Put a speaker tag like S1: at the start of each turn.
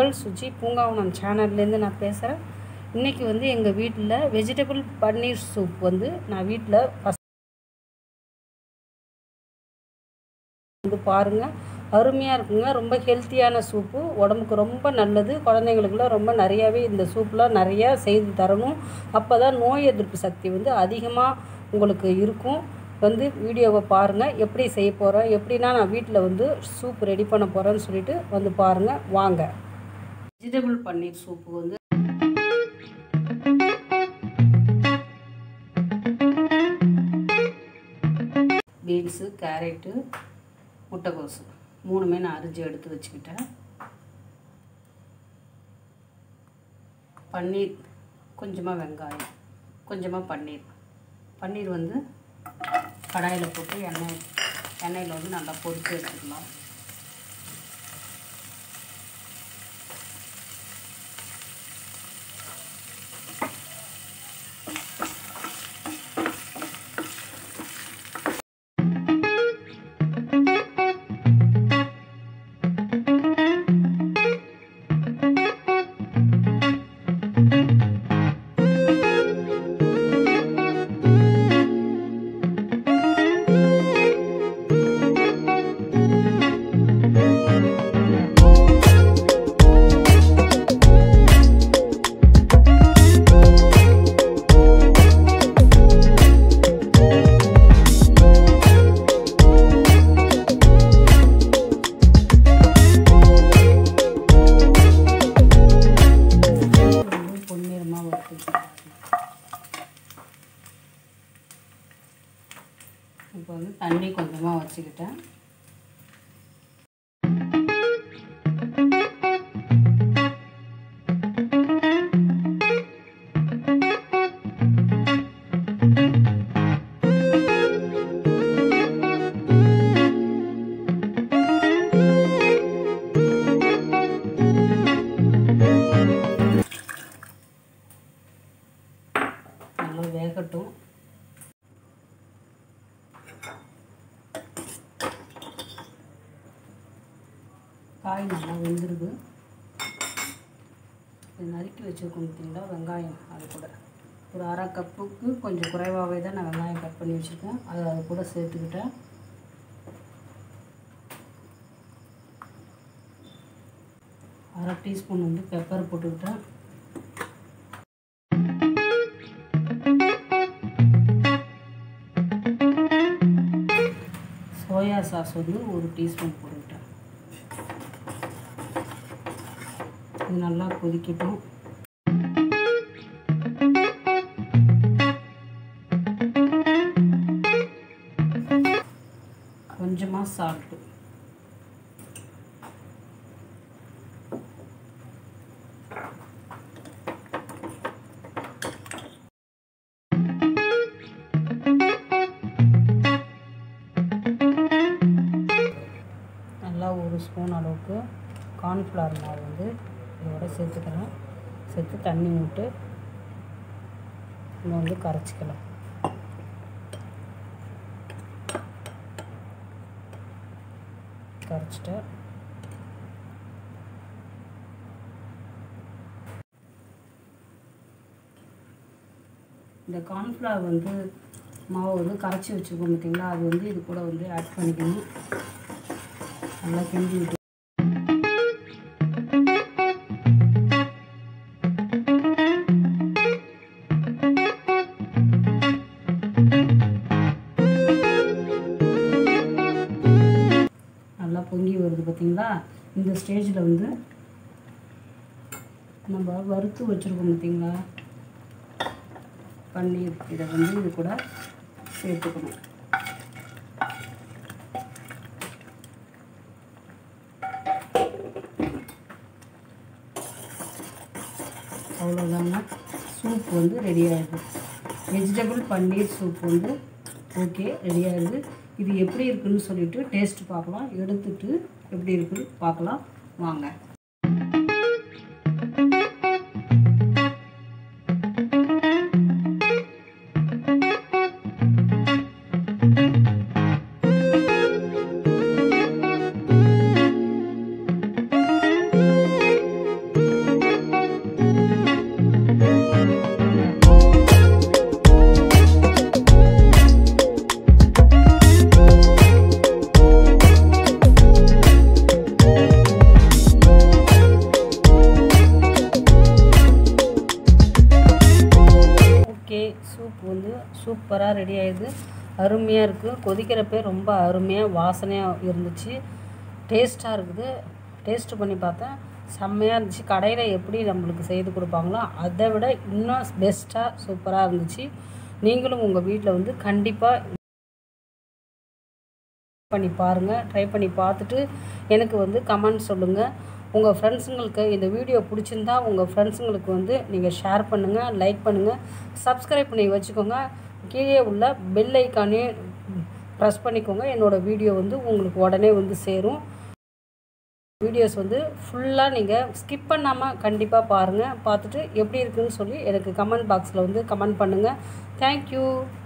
S1: உங்கள் சுஜி பூங்காவனம் சேனல்லேருந்து நான் பேசுகிறேன் இன்றைக்கி வந்து எங்கள் வீட்டில் வெஜிடபிள் பன்னீர் சூப் வந்து நான் வீட்டில் ஃபஸ்ட் வந்து பாருங்கள் அருமையாக இருக்குங்க ரொம்ப ஹெல்த்தியான சூப்பு உடம்புக்கு ரொம்ப நல்லது குழந்தைங்களுக்குலாம் ரொம்ப நிறையாவே இந்த சூப்லாம் நிறையா செய்து தரணும் அப்போ தான் நோய் எதிர்ப்பு சக்தி வந்து அதிகமாக உங்களுக்கு இருக்கும் வந்து வீடியோவை பாருங்கள் எப்படி செய்ய போகிறேன் எப்படின்னா நான் வீட்டில் வந்து சூப் ரெடி பண்ண போகிறேன்னு சொல்லிட்டு வந்து பாருங்கள் வாங்க வெஜிடபிள் பன்னீர் சூப்பு வந்து பீன்ஸு கேரட்டு முட்டைக்கோசு மூணுமே நான் அரிஞ்சு எடுத்து வச்சுக்கிட்டேன் பன்னீர் கொஞ்சமாக வெங்காயம் கொஞ்சமாக பன்னீர் பன்னீர் வந்து கடாயில் போட்டு எண்ணெய் எண்ணெயில் வந்து நல்லா பொரித்து எடுத்துக்கலாம் வந்து பொன்னிறமாக வறுத்துக்கலாம் இப்போ வந்து தண்ணி கொஞ்சமாக வச்சுக்கிட்டேன் நல்லா வேகட்டும் காய் நல்லா வெந்துருது இது நறுக்கி வச்சுருக்கோம் பார்த்தீங்களா வெங்காயம் அது கூட ஒரு அரை கப்புக்கு கொஞ்சம் குறைவாகவே தான் நான் வெங்காயம் கட் பண்ணி வச்சுருக்கேன் அதை அது கூட சேர்த்துக்கிட்டேன் அரை டீஸ்பூன் வந்து பெப்பர் போட்டுக்கிட்டேன் சோயா சாஸ் வந்து ஒரு டீஸ்பூன் போட்டுக்கிட்டேன் இது நல்லா கொதிக்கட்டும் கொஞ்சமாக சால்ட்டு நல்லா ஒரு ஸ்பூன் அளவுக்கு கார்ன்ஃப்ளவர் மாவு வந்து இதோட சேர்த்துக்கலாம் சேர்த்து தண்ணி விட்டு நம்ம வந்து கரைச்சிக்கலாம் கரைச்சிட்டு இந்த கார்ன்ஃப்ளவர் வந்து மாவு வந்து கரைச்சி வச்சுருக்கோம் பார்த்தீங்களா அது வந்து இது கூட வந்து ஆட் பண்ணிக்கணும் நல்லா கிண்டி விட்டு நல்லா பொங்கி வருது பார்த்தீங்களா இந்த ஸ்டேஜில் வந்து நம்ம வறுத்து வச்சுருக்கோம் பார்த்தீங்களா பன்னீர் இதை வந்து இது கூட சேர்த்துக்கணும் அவ்வளோதாங்க சூப் வந்து ரெடி ஆகிடுது வெஜிடபிள் பன்னீர் சூப் வந்து ஓகே ரெடி ஆகிடுது இது எப்படி இருக்குன்னு சொல்லிட்டு டேஸ்ட் பார்க்கலாம் எடுத்துட்டு எப்படி இருக்குன்னு பார்க்கலாம் வாங்க சூப்பராக ரெடி ஆயிடுது அருமையாக இருக்குது கொதிக்கிறப்பே ரொம்ப அருமையாக வாசனையாக இருந்துச்சு டேஸ்ட்டாக இருக்குது டேஸ்ட் பண்ணி பார்த்தேன் செம்மையாக இருந்துச்சு கடையில் எப்படி நம்மளுக்கு செய்து கொடுப்பாங்களோ அதை விட இன்னும் பெஸ்ட்டாக சூப்பராக இருந்துச்சு நீங்களும் உங்கள் வீட்டில் வந்து கண்டிப்பாக பண்ணி பாருங்கள் ட்ரை பண்ணி பார்த்துட்டு எனக்கு வந்து கமெண்ட் சொல்லுங்கள் உங்கள் ஃப்ரெண்ட்ஸுங்களுக்கு இந்த வீடியோ பிடிச்சிருந்தா உங்கள் ஃப்ரெண்ட்ஸுங்களுக்கு வந்து நீங்கள் ஷேர் பண்ணுங்கள் லைக் பண்ணுங்கள் சப்ஸ்கிரைப் பண்ணி வச்சுக்கோங்க கீழே உள்ள பெல் ஐக்கானே ப்ரெஸ் பண்ணிக்கோங்க என்னோடய வீடியோ வந்து உங்களுக்கு உடனே வந்து சேரும் வீடியோஸ் வந்து ஃபுல்லாக நீங்கள் ஸ்கிப் பண்ணாமல் கண்டிப்பாக பாருங்கள் பார்த்துட்டு எப்படி இருக்குன்னு சொல்லி எனக்கு கமெண்ட் பாக்ஸில் வந்து கமெண்ட் பண்ணுங்கள் தேங்க்யூ